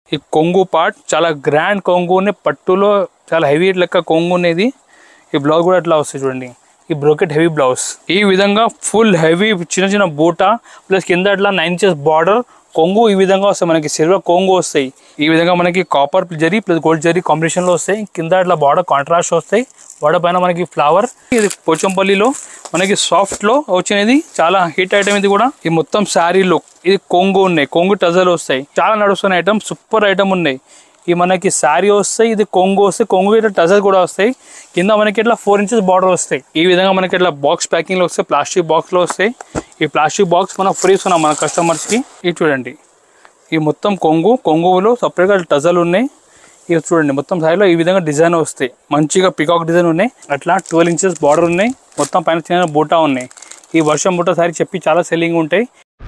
ఈ కొంగు పార్ట్ చాలా గ్రాండ్ కొంగు ఉన్నాయి పట్టులో చాలా హెవీ లెక్క కొంగు ఉన్నది ఈ బ్లౌజ్ కూడా అట్లా వస్తాయి చూడండి ఈ బ్రోకెట్ హెవీ బ్లౌజ్ ఈ విధంగా ఫుల్ హెవీ చిన్న చిన్న బూట ప్లస్ కింద అట్లా నైన్ ఇంచెస్ బార్డర్ కొంగు ఈ విధంగా వస్తాయి మనకి సిల్వర్ కొంగు వస్తాయి ఈ విధంగా మనకి copper zari plus gold zari combination లో వస్తాయి కింద అట్లా బార్డర్ కాంట్రాస్ట్ వస్తాయి బార్డర్ పైన మనకి ఫ్లవర్ ఇది పోచంపల్లిలో మనకి సాఫ్ట్ లో వచ్చినది చాలా హిట్ ఐటమ్ ఇది కూడా ఈ మొత్తం శారీ లుక్ ఇది కొంగు ఉన్నాయి కొంగు టజల్ వస్తాయి చాలా నడుస్తున్న ఐటమ్ సూపర్ ఐటమ్ ఉన్నాయి ఈ మనకి శారీ వస్తాయి ఇది కొంగు వస్తాయి కొంగు ఇట్లా టజల్ కూడా వస్తాయి కింద మనకి ఇట్లా ఫోర్ ఇంచెస్ బార్డర్ వస్తాయి ఈ విధంగా మనకి ఇట్లా బాక్స్ ప్యాకింగ్ లో వస్తాయి ప్లాస్టిక్ బాక్స్ లో వస్తాయి ఈ ప్లాస్టిక్ బాక్స్ మనం ఫ్రీ ఇస్తున్నాం మన కస్టమర్స్ కి ఇది చూడండి ఈ మొత్తం కొంగు కొంగులో సపరేట్గా టజల్ ఉన్నాయి ఇవి చూడండి మొత్తం సాయిలో ఈ విధంగా డిజైన్ వస్తాయి మంచిగా పికాక్ డిజైన్ ఉన్నాయి అట్లా ట్వెల్వ్ ఇంచెస్ బార్డర్ ఉన్నాయి మొత్తం పైన చిన్న బూటా ఉన్నాయి ఈ వర్షం బూటా సారీ చెప్పి చాలా సెల్లింగ్ ఉంటాయి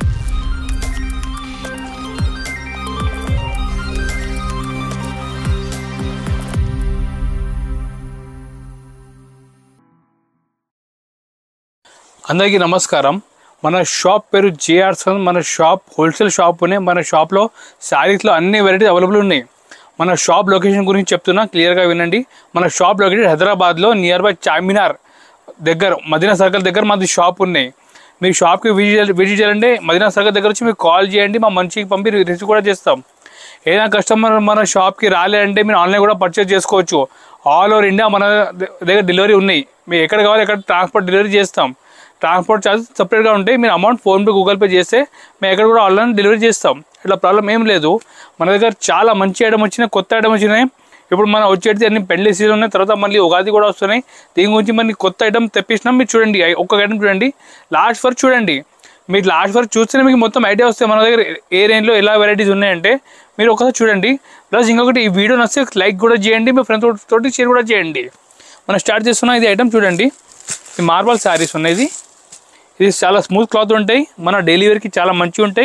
అందరికీ నమస్కారం మన షాప్ పేరు జేఆర్ సన్ మన షాప్ హోల్సేల్ షాప్ ఉన్నాయి మన షాప్లో శారీస్లో అన్ని వెరైటీస్ అవైలబుల్ ఉన్నాయి మన షాప్ లొకేషన్ గురించి చెప్తున్నా క్లియర్గా వినండి మన షాప్ లొకేటెడ్ హైదరాబాద్లో నియర్ బై చార్మినార్ దగ్గర మదీనా సర్కిల్ దగ్గర మాది షాప్ ఉన్నాయి మీరు షాప్కి విజిట్ విజిట్ చేయాలంటే మదీనా సర్కిల్ దగ్గర వచ్చి మీరు కాల్ చేయండి మా మంచికి పంపి రిసీవ్ కూడా చేస్తాం ఏదైనా కస్టమర్ మన షాప్కి రాలేదంటే మీరు ఆన్లైన్ కూడా పర్చేస్ చేసుకోవచ్చు ఆల్ ఓవర్ ఇండియా మన దగ్గర డెలివరీ ఉన్నాయి మీరు ఎక్కడ కావాలి ఎక్కడ ట్రాన్స్పోర్ట్ డెలివరీ చేస్తాం ట్రాన్స్పోర్ట్ ఛార్జెస్ సపరేట్గా ఉంటాయి మీరు అమౌంట్ ఫోన్పే గూగుల్ పే చేస్తే మేము ఎక్కడ కూడా ఆన్లైన్ డెలివరీ చేస్తాం ఇట్లా ప్రాబ్లం ఏం లేదు మన దగ్గర చాలా మంచి ఐటమ్ వచ్చినాయి కొత్త ఐటమ్ వచ్చినాయి ఇప్పుడు మనం వచ్చేది అన్ని పెళ్లి సీజన్ ఉన్నాయి తర్వాత మళ్ళీ ఉగాది కూడా వస్తున్నాయి దీని గురించి మళ్ళీ కొత్త ఐటమ్ తెప్పించినాం మీరు చూడండి ఒక్కొక్క ఐటమ్ చూడండి లాస్ట్ వరకు చూడండి మీరు లాస్ట్ వరకు చూస్తేనే మీకు మొత్తం ఐడియా వస్తాయి మన దగ్గర ఏ రేంజ్లో ఎలా వెరైటీస్ ఉన్నాయంటే మీరు ఒకసారి చూడండి ప్లస్ ఇంకొకటి ఈ వీడియో నచ్చితే లైక్ కూడా చేయండి మీ ఫ్రెండ్ తోటి షేర్ కూడా చేయండి మనం స్టార్ట్ చేస్తున్నాం ఇది ఐటమ్ చూడండి ఈ మార్బల్ శారీస్ ఉన్నాయి ఇది ఇది చాలా స్మూత్ క్లాత్ ఉంటాయి మన డైలీ వేర్కి చాలా మంచిగా ఉంటాయి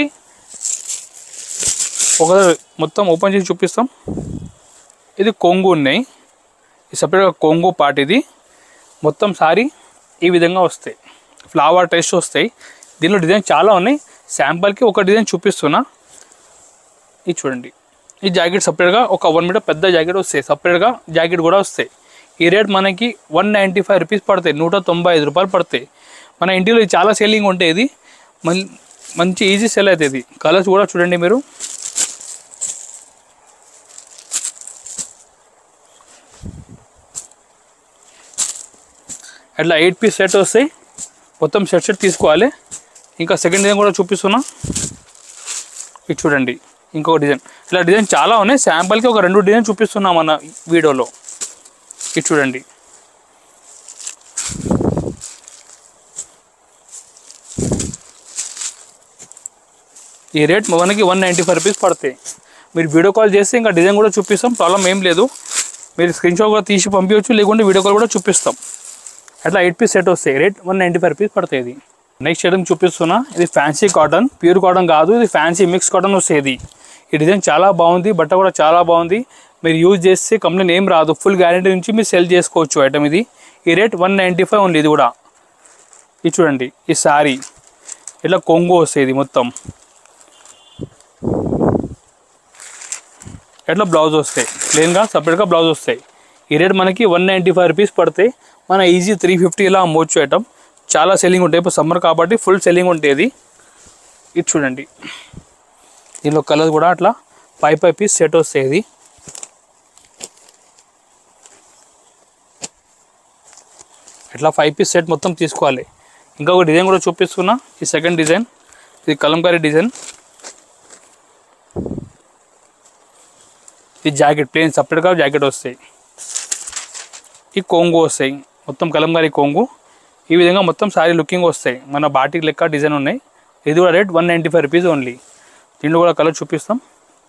ఒక మొత్తం ఓపెన్ చేసి చూపిస్తాం ఇది కొంగు ఉన్నాయి ఇది సపరేట్గా కొంగు పార్ట్ ఇది మొత్తం సారీ ఈ విధంగా వస్తాయి ఫ్లవర్ టేస్ట్ వస్తాయి దీనిలో డిజైన్ చాలా ఉన్నాయి శాంపుల్కి ఒక డిజైన్ చూపిస్తున్నా ఇది చూడండి ఈ జాకెట్ సపరేట్గా ఒక వన్ మీటర్ పెద్ద జాకెట్ వస్తాయి సపరేట్గా జాకెట్ కూడా వస్తాయి ఈ రేట్ మనకి వన్ నైంటీ ఫైవ్ రూపీస్ పడతాయి నూట తొంభై ఐదు రూపాయలు పడతాయి మన ఇంటిలో ఇది చాలా సెల్లింగ్ ఉంటాయి ఇది మన్ మంచి ఈజీ సెల్ అవుతుంది కలర్స్ కూడా చూడండి మీరు అట్లా ఎయిట్ పీస్ సెట్ వస్తాయి మొత్తం సెట్ సెట్ తీసుకోవాలి ఇంకా సెకండ్ డిజైన్ కూడా చూపిస్తున్నా ఇది చూడండి ఇంకొక డిజైన్ ఇట్లా డిజైన్ చాలా ఉన్నాయి శాంపుల్కి ఒక రెండు డిజైన్ చూపిస్తున్నాం మన వీడియోలో ఇది చూడండి ఈ రేట్ మనకి వన్ నైంటీ ఫైవ్ రూపీస్ పడతాయి మీరు వీడియో కాల్ చేస్తే ఇంకా డిజైన్ కూడా చూపిస్తాం ప్రాబ్లం ఏం లేదు మీరు స్క్రీన్ షాట్ కూడా తీసి పంపించవచ్చు లేకుంటే వీడియో కాల్ కూడా చూపిస్తాం అట్లా ఎయిట్ పీస్ సెట్ వస్తాయి rate one ninety five rupees పడుతుంది ఇది నెక్స్ట్ ఐటమ్ చూపిస్తున్నా ఇది ఫ్యాన్సీ కాటన్ ప్యూర్ కాటన్ కాదు ఇది ఫ్యాన్సీ మిక్స్ కాటన్ వస్తుంది ఇది ఈ డిజైన్ చాలా బాగుంది బట్ట కూడా చాలా బాగుంది మీరు యూజ్ చేస్తే కంప్లైంట్ ఏం రాదు ఫుల్ గ్యారంటీ నుంచి మీరు సెల్ చేసుకోవచ్చు ఐటమ్ ఇది ఈ రేట్ వన్ నైంటీ ఫైవ్ ఉంది ఇది కూడా ఇది చూడండి ఈ శారీ ఇట్లా కొంగు వస్తుంది ఇది మొత్తం ఎట్లా బ్లౌజ్ వస్తాయి ప్లెయిన్గా సపరేట్గా బ్లౌజ్ వస్తాయి ఈ రేట్ మనకి వన్ నైంటీ ఫైవ్ రూపీస్ పడతాయి మన ఈజీ త్రీ ఫిఫ్టీ ఇలా అమ్మవచ్చు ఐటమ్ చాలా సెల్లింగ్ ఉంటాయి ఇప్పుడు సమ్మర్ కాబట్టి ఫుల్ సెల్లింగ్ ఉంటాయి ఇది ఇది చూడండి దీనిలో కలర్ కూడా అట్లా ఫైవ్ ఫైవ్ పీస్ సెట్ వస్తాయి ఇది ఇట్లా ఫైవ్ పీస్ సెట్ మొత్తం తీసుకోవాలి ఇంకొక డిజైన్ కూడా చూపిస్తున్నా ఈ సెకండ్ డిజైన్ ఇది కలంకారీ డిజైన్ ఈ జాకెట్ ప్లేన్ సపరేట్గా జాకెట్ వస్తాయి ఈ కొంగు వస్తాయి మొత్తం కలంకారీ కొంగు ఈ విధంగా మొత్తం సారీ లుకింగ్ వస్తాయి మన బాటిక్ లెక్క డిజైన్ ఉన్నాయి ఇది కూడా rate one ninety five rupees only దీంట్లో కూడా కలర్ చూపిస్తాం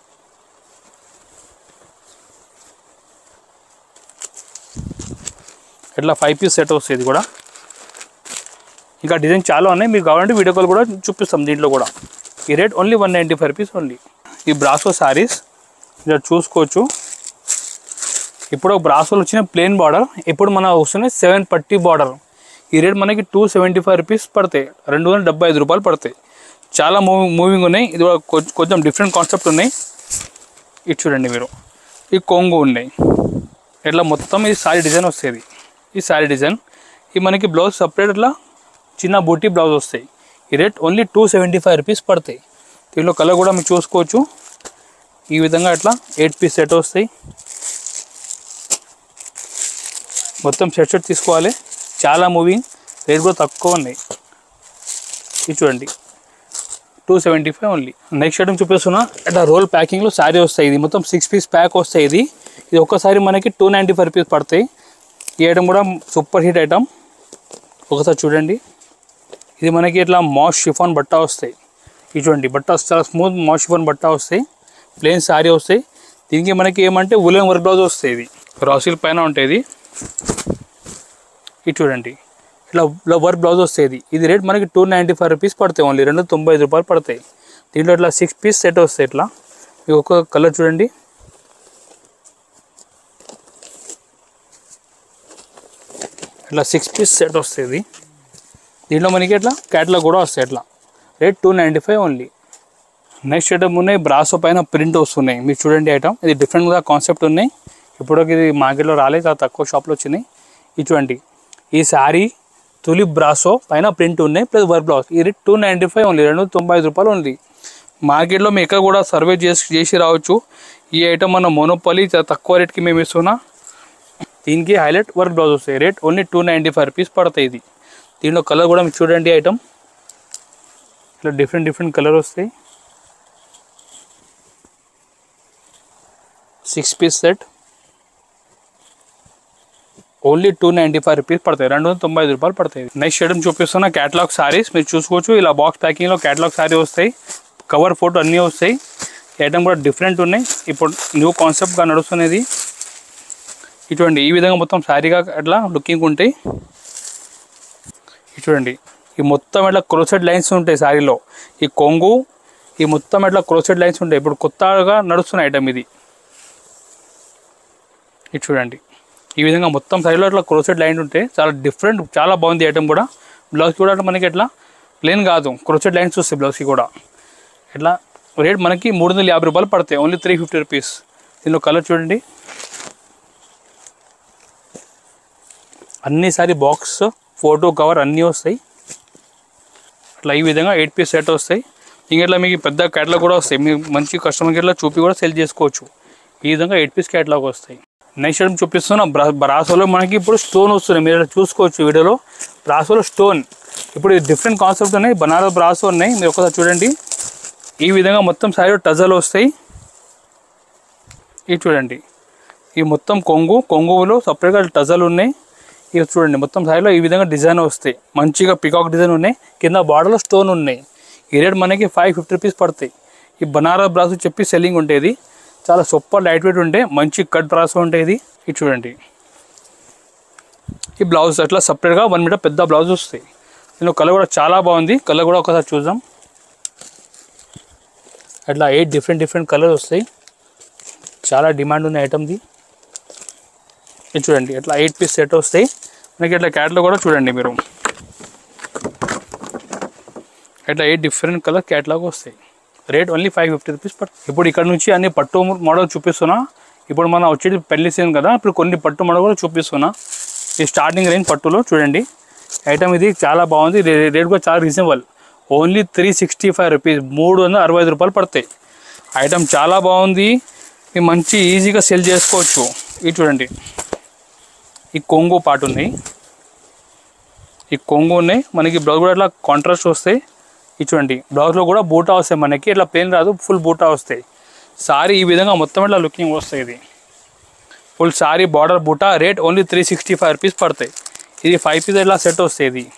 ఇట్లా ఫైవ్ పీస్ సెట్ వస్తుంది ఇది కూడా ఇంకా డిజైన్ చాలా ఉన్నాయి మీకు కావాలంటే వీడియో కాల్ కూడా చూపిస్తాం దీంట్లో కూడా ఈ rate only one ninety five rupees only ఈ బ్రాసో శారీస్ ఇలా చూసుకోవచ్చు ఇప్పుడు బ్రాసోలు వచ్చిన ప్లేన్ బార్డర్ ఇప్పుడు మన వస్తున్నాయి సెవెన్ పట్టి బార్డర్ ఈ రేట్ మనకి టూ సెవెంటీ ఫైవ్ రూపీస్ పడతాయి రెండు వందల డెబ్బై ఐదు రూపాయలు పడతాయి చాలా మూవింగ్ మూవింగ్ ఉన్నాయి ఇది కూడా కొ- కొంచెం డిఫరెంట్ కాన్సెప్ట్ ఉన్నాయి ఇది చూడండి మీరు ఈ కొంగు ఉన్నాయి ఇట్లా మొత్తం ఈ సారీ డిజైన్ వస్తుంది ఈ సారీ డిజైన్ ఈ మనకి బ్లౌజ్ సపరేట్ ఇట్లా చిన్న బూటీ బ్లౌజ్ వస్తాయి ఈ rate only two seventy five rupees పడతాయి దీంట్లో కలర్ కూడా మీరు చూసుకోవచ్చు ఈ విధంగా ఇట్లా ఎయిట్ పీస్ సెట్ వస్తాయి మొత్తం సెట్ సెట్ తీసుకోవాలి చాలా మూవింగ్ రేట్ కూడా తక్కువ ఉన్నాయి ఇది చూడండి two seventy five only next item చూపిస్తున్నా ఇట్లా రోల్ ప్యాకింగ్లో శారీ వస్తాయి ఇది మొత్తం సిక్స్ పీస్ ప్యాక్ వస్తాయి ఇది ఇది ఒక్కసారి మనకి టూ నైంటీ ఫైవ్ రూపీస్ పడతాయి ఈ ఐటమ్ కూడా సూపర్ హిట్ ఐటమ్ ఒకసారి చూడండి ఇది మనకి ఇట్లా మాష్ షిఫాన్ బట్ట వస్తాయి ఇది చూడండి బట్ట చాలా స్మూత్ మాష్ షిఫాన్ బట్ట వస్తాయి ప్లెయిన్ శారీ వస్తాయి దీనికి మనకి ఏమంటే ఉలెన్ వర్క్ బ్లౌజ్ వస్తాయి ఇది రాసిల్ పైన ఉంటాయి ఇది ఇది చూడండి ఇట్లా ఇట్లా వర్క్ బ్లౌజ్ వస్తాయి ఇది రేట్ మనకి టూ నైంటీ ఫైవ్ రూపీస్ పడతాయి ఓన్లీ రెండు తొంభై ఐదు రూపాయలు పడతాయి దీంట్లో ఇట్లా సిక్స్ పీస్ సెట్ వస్తాయి ఇట్లా మీకు ఒక్కొక్క కలర్ చూడండి ఇట్లా సిక్స్ పీస్ సెట్ వస్తుంది దీంట్లో మనకి ఇట్లా క్యాట్లాగ్ కూడా వస్తాయి ఇట్లా rate two ninety five only next item ఉన్నాయి బ్రాసో పైన ప్రింట్ వస్తున్నాయి మీరు చూడండి ఐటమ్ ఇది డిఫరెంట్గా కాన్సెప్ట్ ఉన్నాయి ఇప్పుడు ఇది మార్కెట్లో రాలేదు చాలా తక్కువ షాప్లో వచ్చినాయి ఇది చూడండి ఈ శారీ తులి బ్రాసో పైన ప్రింట్ ఉన్నాయి ప్లస్ వర్క్ బ్లౌజ్ ఈ rate two ninety five only రెండు తొంభై ఐదు రూపాయలు ఓన్లీ మార్కెట్లో మేము ఎక్కడ కూడా సర్వే చేసి చేసి రావచ్చు ఈ ఐటమ్ మన మోనోపలి చాలా తక్కువ రేట్కి మేము ఇస్తున్నా దీనికి హైలైట్ వర్క్ బ్లౌజ్ వస్తాయి rate only two ninety five rupees పడతాయి ఇది దీంట్లో కలర్ కూడా మీరు చూడండి ఐటమ్ ఇట్లా డిఫరెంట్ డిఫరెంట్ కలర్ వస్తాయి six piece set only two ninety five rupees పడతాయి రెండు వందల తొంభై ఐదు రూపాయలు పడతాయి నెక్స్ట్ ఐటమ్ చూపిస్తున్న క్యాటలాగ్ సారీస్ మీరు చూసుకోవచ్చు ఇలా బాక్స్ ప్యాకింగ్లో క్యాటలాగ్ సారీ వస్తాయి కవర్ ఫోటో అన్నీ వస్తాయి ఐటమ్ కూడా డిఫరెంట్ ఉన్నాయి ఇప్పుడు న్యూ కాన్సెప్ట్గా నడుస్తున్నది ఇటువంటి ఈ విధంగా మొత్తం శారీగా అట్లా లుకింగ్ ఉంటాయి ఇది చూడండి ఈ మొత్తం ఇట్లా క్రోసెడ్ లైన్స్ ఉంటాయి శారీలో ఈ కొంగు ఈ మొత్తం ఇట్లా క్రోసెడ్ లైన్స్ ఉంటాయి ఇప్పుడు కొత్తగా నడుస్తున్న ఐటమ్ ఇది ఇది చూడండి ఈ విధంగా మొత్తం శారీలో ఇట్లా క్రోసెడ్ లైన్ ఉంటే చాలా డిఫరెంట్ చాలా బాగుంది ఐటమ్ కూడా బ్లౌజ్ కూడా మనకి ఎట్లా ప్లేన్ కాదు క్రోసెడ్ లైన్స్ వస్తాయి బ్లౌజ్కి కూడా ఇట్లా రేట్ మనకి మూడు వందల యాభై రూపాయలు పడతాయి ఓన్లీ త్రీ ఫిఫ్టీ రూపీస్ దీనిలో కలర్ చూడండి అన్ని సారి బాక్స్ ఫోటో కవర్ అన్నీ వస్తాయి అట్లా ఈ విధంగా ఎయిట్ పీస్ సెట్ వస్తాయి ఇంకా ఇట్లా మీకు పెద్ద క్యాటలాగ్ కూడా వస్తాయి మీరు మంచి కస్టమర్కి ఇట్లా చూపి కూడా సెల్ చేసుకోవచ్చు ఈ విధంగా ఎయిట్ పీస్ క్యాటలాగ్ వస్తాయి నెక్స్ట్ ఐటమ్ చూపిస్తున్నా బ్రా బ్రాసోలో మనకి ఇప్పుడు స్టోన్ వస్తున్నాయి మీరు ఇట్లా చూసుకోవచ్చు వీడియోలో బ్రాసోలో స్టోన్ ఇప్పుడు డిఫరెంట్ కాన్సెప్ట్ ఉన్నాయి బనారస్ బ్రాసో ఉన్నాయి మీరు ఒకసారి చూడండి ఈ విధంగా మొత్తం సారీలో టజల్ వస్తాయి ఇవి చూడండి ఈ మొత్తం కొంగు కొంగులో సపరేట్గా టజల్ ఉన్నాయి ఇవి చూడండి మొత్తం సారీలో ఈ విధంగా డిజైన్ వస్తాయి మంచిగా పికాక్ డిజైన్ ఉన్నాయి కింద బార్డర్లో స్టోన్ ఉన్నాయి ఈ రేట్ మనకి ఫైవ్ ఫిఫ్టీ రూపీస్ పడతాయి ఈ బనారస్ బ్రాస్ చెప్పి సెల్లింగ్ ఉండేది చాలా సూపర్ లైట్ వెయిట్ ఉంటే మంచి కట్ బ్రాస్ ఉండేది ఇది చూడండి ఈ బ్లౌజ్ అట్లా సపరేట్గా వన్ మీటర్ పెద్ద బ్లౌజ్ వస్తాయి దీనిలో కలర్ కూడా చాలా బాగుంది కలర్ కూడా ఒకసారి చూద్దాం అట్లా ఎయిట్ డిఫరెంట్ డిఫరెంట్ కలర్స్ వస్తాయి చాలా డిమాండ్ ఉన్న ఐటమ్ది ఇది చూడండి ఇట్లా ఎయిట్ పీస్ సెట్ వస్తాయి మనకి ఇట్లా క్యాట్లో కూడా చూడండి మీరు ఇట్లా ఎయిట్ డిఫరెంట్ కలర్ క్యాట్లాగ్ వస్తాయి rate only five fifty rupees per ఇప్పుడు ఇక్కడ నుంచి అన్ని పట్టు మోడల్ చూపిస్తున్నా ఇప్పుడు మనం వచ్చేది పెళ్లి సీజన్ కదా ఇప్పుడు కొన్ని పట్టు మోడల్ కూడా చూపిస్తున్నా ఈ స్టార్టింగ్ రేంజ్ పట్టులో చూడండి ఐటమ్ ఇది చాలా బాగుంది రే- రేట్ కూడా చాలా reasonable only three sixty five rupees మూడు వందల అరవై ఐదు రూపాయలు పడతాయి ఐటమ్ చాలా బాగుంది ఇది మంచి ఈజీగా సెల్ చేసుకోవచ్చు ఇది చూడండి ఈ కొంగు పాటు ఉన్నాయి ఈ కొంగు ఉన్నాయి మనకి బ్లౌజ్ కూడా ఇట్లా కాంట్రాస్ట్ వస్తాయి ఇది చూడండి బ్లౌజ్లో కూడా బూటా వస్తాయి మనకి ఇట్లా ప్లేన్ రాదు ఫుల్ బూటా వస్తాయి సారీ ఈ విధంగా మొత్తం ఇట్లా లుకింగ్ వస్తాయి ఇది ఫుల్ సారీ బార్డర్ బూటా rate only three sixty five rupees పడతాయి ఇది ఫైవ్ పీస్ ఇట్లా సెట్ వస్తాయి ఇది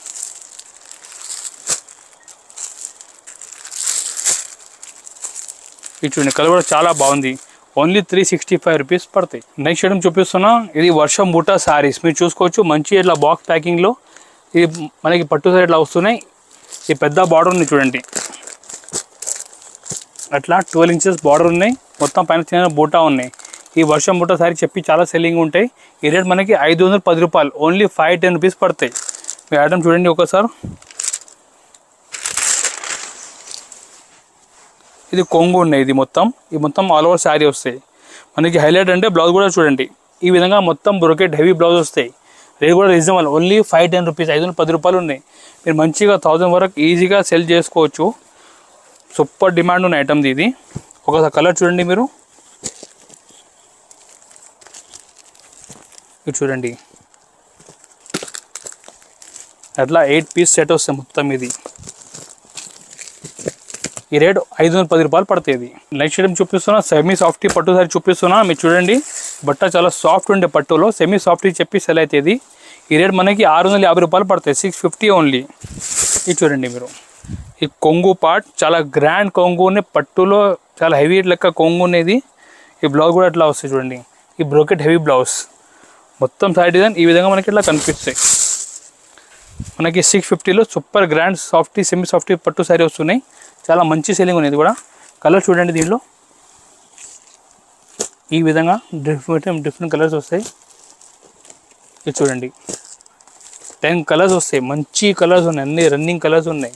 ఇది చూడండి కలర్ కూడా చాలా బాగుంది only three sixty five rupees పడతాయి నెక్స్ట్ ఐటమ్ చూపిస్తున్నా ఇది వర్షం బూటా సారీస్ మీరు చూసుకోవచ్చు మంచి ఇట్లా బాక్స్ ప్యాకింగ్లో ఇది మనకి పట్టు సైడ్ ఇట్లా వస్తున్నాయి ఈ పెద్ద బార్డర్ ఉంది చూడండి అట్లా ట్వెల్వ్ ఇంచెస్ బార్డర్ ఉన్నాయి మొత్తం పైన చిన్న బూటా ఉన్నాయి ఈ వర్షం బూటా సారీ చెప్పి చాలా సెల్లింగ్ ఉంటాయి ఈ రేట్ మనకి ఐదు వందల పది రూపాయలు ఓన్లీ ఫైవ్ టెన్ రూపీస్ పడతాయి మీ ఐటమ్ చూడండి ఒకసారి ఇది కొంగు ఉన్నాయి ఇది మొత్తం ఇది మొత్తం ఆల్ ఓవర్ శారీ వస్తాయి మనకి హైలైట్ అంటే బ్లౌజ్ కూడా చూడండి ఈ విధంగా మొత్తం బ్రొకెట్ హెవీ బ్లౌజ్ వస్తాయి రేట్ కూడా reasonable only five ten rupees ఐదు వందల పది రూపాయలు ఉన్నాయి మీరు మంచిగా థౌజండ్ వరకు ఈజీగా సెల్ చేసుకోవచ్చు సూపర్ డిమాండ్ ఉన్న ఐటమ్ ఇది ఒక కలర్ చూడండి మీరు ఇది చూడండి అట్లా ఎయిట్ పీస్ సెట్ వస్తాయి మొత్తం ఇది ఈ రేట్ ఐదు వందల పది రూపాయలు పడుతుంది ఇది నెక్స్ట్ ఐటమ్ చూపిస్తున్నా సెమీ సాఫ్టీ పట్టు సారీ చూపిస్తున్నా మీరు చూడండి బట్ట చాలా సాఫ్ట్ ఉండే పట్టులో సెమీ సాఫ్టీ చెప్పి సెల్ అవుతుంది ఈ రేట్ మనకి ఆరు వందల యాభై రూపాయలు పడతాయి సిక్స్ ఫిఫ్టీ ఓన్లీ ఇది చూడండి మీరు ఈ కొంగు పార్ట్ చాలా గ్రాండ్ కొంగు ఉన్నాయి పట్టులో చాలా హెవీ లెక్క కొంగు ఉన్నది ఈ బ్లౌజ్ కూడా ఇట్లా వస్తాయి చూడండి ఈ బ్రోకెట్ హెవీ బ్లౌజ్ మొత్తం సైడ్ డిజైన్ ఈ విధంగా మనకి ఇట్లా కనిపిస్తాయి మనకి సిక్స్ ఫిఫ్టీలో super grand softy semi softy పట్టు సారీ వస్తున్నాయి చాలా మంచి సెల్లింగ్ ఉంది ఇది కూడా కలర్ చూడండి దీనిలో ఈ విధంగా డిఫరెంట్ డిఫరెంట్ కలర్స్ వస్తాయి ఇది చూడండి టెన్ కలర్స్ వస్తాయి మంచి కలర్స్ ఉన్నాయి అన్ని రన్నింగ్ కలర్స్ ఉన్నాయి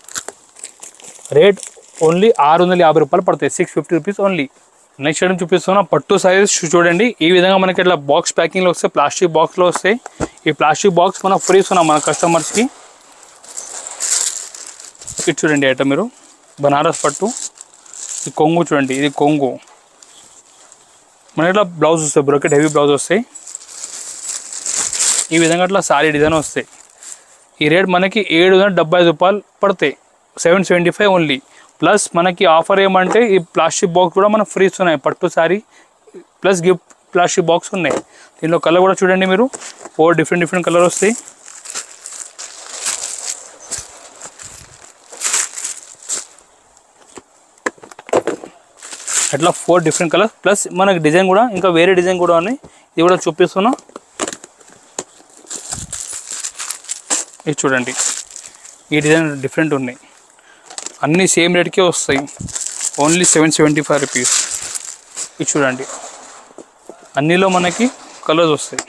రేట్ ఓన్లీ ఆరు వందల యాభై రూపాయలు పడతాయి six fifty rupees only next item చూపిస్తున్నా పట్టు సైజ్ చూడండి ఈ విధంగా మనకి ఇట్లా బాక్స్ ప్యాకింగ్లో వస్తాయి ప్లాస్టిక్ బాక్స్లో వస్తాయి ఈ ప్లాస్టిక్ బాక్స్ మనం ఫ్రీ ఇస్తున్నాం మన కస్టమర్స్కి ఇది చూడండి ఐటమ్ మీరు బనారస్ పట్టు ఈ కొంగు చూడండి ఇది కొంగు మన ఇట్లా బ్లౌజ్ వస్తాయి బ్రోకెట్ హెవీ బ్లౌజ్ వస్తాయి ఈ విధంగా అట్లా సారీ డిజైన్ వస్తాయి ఈ రేట్ మనకి ఏడు వందల డెబ్బై ఐదు రూపాయలు పడతాయి seven seventy five only plus మనకి ఆఫర్ ఏమంటే ఈ ప్లాస్టిక్ బాక్స్ కూడా మనం ఫ్రీ ఉన్నాయి పట్టు sari plus gift plastic box ఉన్నాయి దీనిలో కలర్ కూడా చూడండి మీరు ఫోర్ డిఫరెంట్ డిఫరెంట్ కలర్ వస్తాయి అట్లా ఫోర్ డిఫరెంట్ కలర్స్ ప్లస్ మనకి డిజైన్ కూడా ఇంకా వేరే డిజైన్ కూడా ఉన్నాయి ఇది కూడా చూపిస్తున్నా ఇది చూడండి ఈ డిజైన్ డిఫరెంట్ ఉన్నాయి అన్నీ సేమ్ రేట్కే వస్తాయి only seven seventy five rupees ఇది చూడండి అన్నిలో మనకి కలర్స్ వస్తాయి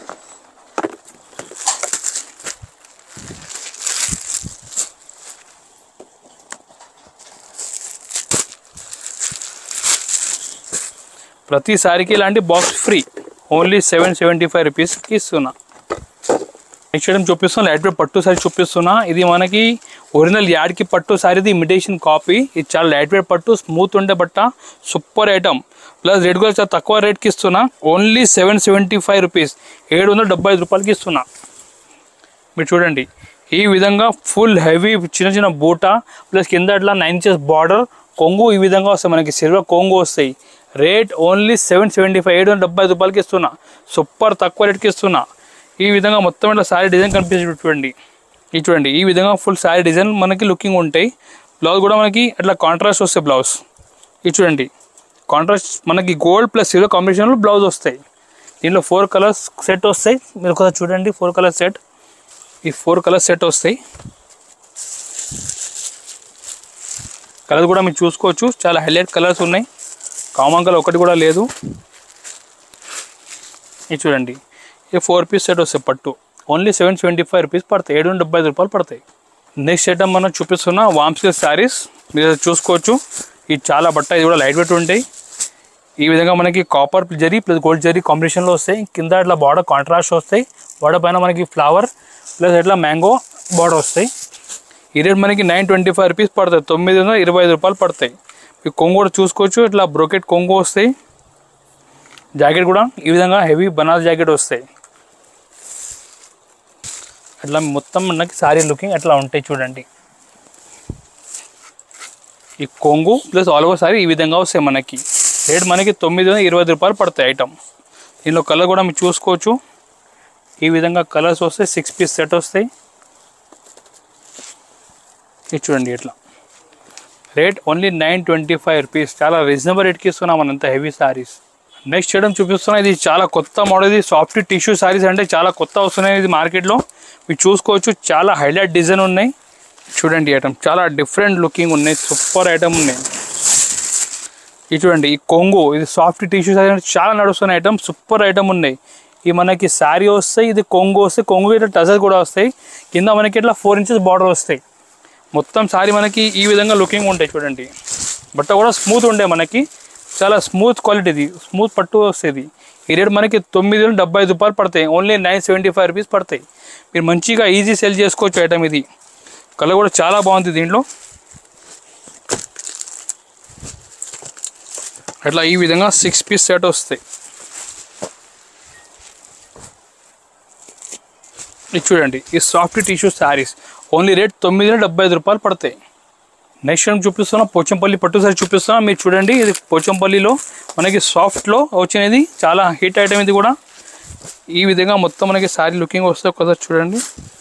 ప్రతి సారికి ఇలాంటి box free only seven seventy five రూపీస్కి ఇస్తున్నా నెక్స్ట్ ఐటమ్ చూపిస్తున్నా లైట్ వెయిట్ పట్టు సారీ చూపిస్తున్నా ఇది మనకి ఒరిజినల్ యాడ్కి పట్టు సారీది ఇమిటేషన్ కాపీ ఇది చాలా లైట్ వెయిట్ పట్టు స్మూత్ ఉండే బట్ట సూపర్ ఐటమ్ ప్లస్ రేట్ కూడా చాలా తక్కువ రేట్కి ఇస్తున్నా only seven seventy five rupees ఏడు వందల డెబ్బై ఐదు రూపాయలకి ఇస్తున్నా మీరు చూడండి ఈ విధంగా ఫుల్ హెవీ చిన్న చిన్న బూట ప్లస్ కింద అట్లా నైన్ ఇంచెస్ బార్డర్ కొంగు ఈ విధంగా వస్తాయి మనకి సిల్వర్ కొంగు వస్తాయి rate only seven seventy five ఏడు వందల డెబ్బై ఐదు రూపాయలకి ఇస్తున్నా సూపర్ తక్కువ రేట్కి ఇస్తున్నా ఈ విధంగా మొత్తం ఇట్లా సారీ డిజైన్ కనిపిస్తుంది చూడండి ఇది చూడండి ఈ విధంగా ఫుల్ సారీ డిజైన్ మనకి లుకింగ్ ఉంటాయి బ్లౌజ్ కూడా మనకి అట్లా కాంట్రాస్ట్ వస్తాయి బ్లౌజ్ ఇది చూడండి కాంట్రాస్ట్ మనకి గోల్డ్ ప్లస్ సిల్వర్ కాంబినేషన్లో బ్లౌజ్ వస్తాయి దీనిలో ఫోర్ కలర్స్ సెట్ వస్తాయి మీరు ఒకసారి చూడండి ఫోర్ కలర్ సెట్ ఈ ఫోర్ కలర్ సెట్ వస్తాయి కలర్ కూడా మీరు చూసుకోవచ్చు చాలా హైలైట్ కలర్స్ ఉన్నాయి కామన్ కలర్ ఒకటి కూడా లేదు ఇది చూడండి ఇది ఫోర్ పీస్ సెట్ వస్తాయి పట్టు only seven seventy five rupees పడతాయి ఏడు వందల డెబ్బై ఐదు రూపాయలు పడతాయి నెక్స్ట్ ఐటమ్ మనం చూపిస్తున్న వామ్స్కిల్ శారీస్ మీరు అది చూసుకోవచ్చు ఇది చాలా బట్ట ఇది కూడా లైట్ వెయిట్ ఉంటాయి ఈ విధంగా మనకి copper zari plus gold zari కాంబినేషన్లో వస్తాయి కింద ఇట్లా బార్డర్ కాంట్రాస్ట్ వస్తాయి బార్డర్ పైన మనకి ఫ్లవర్ ప్లస్ ఇట్లా మ్యాంగో బార్డర్ వస్తాయి ఈ రేట్ మనకి నైన్ ట్వంటీ ఫైవ్ రూపీస్ పడతాయి తొమ్మిది వందల ఇరవై ఐదు రూపాయలు పడతాయి ఈ కొంగు కూడా చూసుకోవచ్చు ఇట్లా బ్రోకెట్ కొంగు వస్తాయి జాకెట్ కూడా ఈ విధంగా హెవీ బనాస్ జాకెట్ వస్తాయి అట్లా మొత్తం మనకి సారీ లుకింగ్ అట్లా ఉంటాయి చూడండి ఈ కొంగు ప్లస్ ఆల్ ఓవర్ సారీ ఈ విధంగా వస్తాయి మనకి రేట్ మనకి తొమ్మిది వందల ఇరవై ఐదు రూపాయలు పడతాయి ఐటమ్ దీనిలో కలర్ కూడా మీరు చూసుకోవచ్చు ఈ విధంగా కలర్స్ వస్తాయి సిక్స్ పీస్ సెట్ వస్తాయి ఇది చూడండి ఇట్లా rate only nine twenty five rupees చాలా రీజనబుల్ రేట్కి ఇస్తున్నాం మనంత హెవీ సారీస్ నెక్స్ట్ చేయడం చూపిస్తున్నా ఇది చాలా కొత్త మోడల్ ఇది సాఫ్ట్ టిష్యూ సారీస్ అంటే చాలా కొత్త వస్తున్నాయి ఇది మార్కెట్లో మీరు చూసుకోవచ్చు చాలా హైలైట్ డిజైన్ ఉన్నాయి చూడండి ఐటమ్ చాలా డిఫరెంట్ లుకింగ్ ఉన్నాయి సూపర్ ఐటమ్ ఉన్నాయి ఇది చూడండి ఈ కొంగు ఇది సాఫ్ట్ టిష్యూ సారీ అంటే చాలా నడుస్తున్న ఐటమ్ సూపర్ ఐటమ్ ఉన్నాయి ఈ మనకి శారీ వస్తాయి ఇది కొంగు వస్తాయి కొంగు ఇట్లా టజర్ కూడా వస్తాయి కింద మనకి ఇట్లా ఫోర్ ఇంచెస్ బార్డర్ వస్తాయి మొత్తం సారీ మనకి ఈ విధంగా లుకింగ్ ఉంటాయి చూడండి బట్ట కూడా స్మూత్ ఉండే మనకి చాలా స్మూత్ క్వాలిటీది స్మూత్ పట్టు వస్తుంది ఈ రేట్ మనకి తొమ్మిది వేల డెబ్బై ఐదు రూపాయలు పడతాయి only nine seventy five rupees పడతాయి మీరు మంచిగా ఈజీ సెల్ చేసుకోవచ్చు ఐటమ్ ఇది కలర్ కూడా చాలా బాగుంది దీంట్లో అట్లా ఈ విధంగా సిక్స్ పీస్ సెట్ వస్తాయి ఇది చూడండి ఈ soft tissue saris only rate తొమ్మిది వేల డెబ్బై ఐదు రూపాయలు పడతాయి నెక్స్ట్ టైం చూపిస్తున్నా పోచంపల్లి పట్టు సారీ చూపిస్తున్నా మీరు చూడండి ఇది పోచంపల్లిలో మనకి సాఫ్ట్లో వచ్చినది చాలా హిట్ ఐటమ్ ఇది కూడా ఈ విధంగా మొత్తం మనకి శారీ లుకింగ్ వస్తే ఒకసారి చూడండి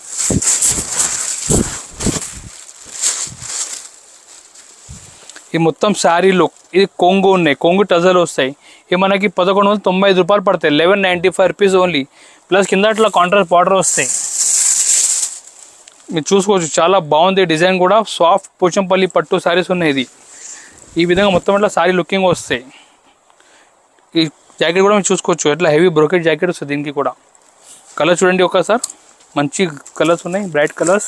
ఈ మొత్తం శారీ లుక్ ఇది కొంగు ఉన్నాయి కొంగు టజల్ వస్తాయి ఇవి మనకి పదకొండు వందల తొంభై ఐదు రూపాయలు పడతాయి eleven ninety five rupees only plus కింద అట్లా కాంట్రాస్ట్ బార్డర్ వస్తాయి మీరు చూసుకోవచ్చు చాలా బాగుంది డిజైన్ కూడా సాఫ్ట్ పోచంపల్లి పట్టు శారీస్ ఉన్నాయి ఇది ఈ విధంగా మొత్తం ఇట్లా శారీ లుకింగ్ వస్తాయి ఈ జాకెట్ కూడా మీరు చూసుకోవచ్చు ఎట్లా హెవీ బ్రోకెట్ జాకెట్ వస్తుంది దీనికి కూడా కలర్ చూడండి ఒకసారి మంచి కలర్స్ ఉన్నాయి బ్రైట్ కలర్స్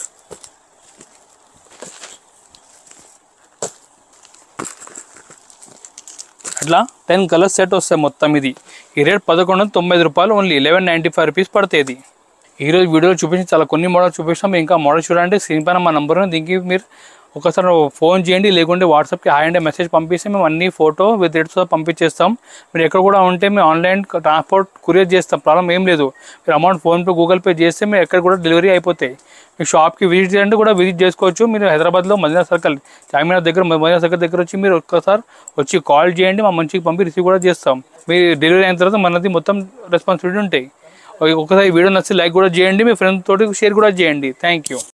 అట్లా టెన్ కలర్స్ సెట్ వస్తాయి మొత్తం ఇది ఈ రేట్ పదకొండు వందల తొంభై ఐదు రూపాయలు only eleven ninety five rupees పడుతుంది ఇది ఈరోజు వీడియోలో చూపించి చాలా కొన్ని మోడల్ చూపిస్తాం మీరు ఇంకా మోడల్ చూడండి స్క్రీన్ పైన మా నంబర్ ఉంది దీనికి మీరు ఒకసారి ఫోన్ చేయండి లేకుంటే వాట్సాప్కి హాయ్ అంటే మెసేజ్ పంపిస్తే మేము అన్ని ఫోటో విత్ రేట్స్తో పంపించేస్తాం మీరు ఎక్కడ కూడా ఉంటే మేము ఆన్లైన్ ట్రాన్స్పోర్ట్ కొరియర్ చేస్తాం ప్రాబ్లం ఏం లేదు మీరు అమౌంట్ ఫోన్పే గూగుల్ పే చేస్తే మీరు ఎక్కడ కూడా డెలివరీ అయిపోతాయి మీరు షాప్కి విజిట్ చేయండి కూడా విజిట్ చేసుకోవచ్చు మీరు హైదరాబాద్లో మదీనా సర్కిల్ చార్మినార్ దగ్గర మదీనా సర్కిల్ దగ్గర వచ్చి మీరు ఒక్కసారి వచ్చి కాల్ చేయండి మా మంచికి పంపి రిసీవ్ కూడా చేస్తాం మీ డెలివరీ అయిన తర్వాత మనది మొత్తం రెస్పాన్సిబిలిటీ ఉంటాయి ఒకసారి వీడియో నచ్చి లైక్ కూడా చేయండి మీ ఫ్రెండ్స్ తోటి షేర్ కూడా చేయండి థ్యాంక్ యూ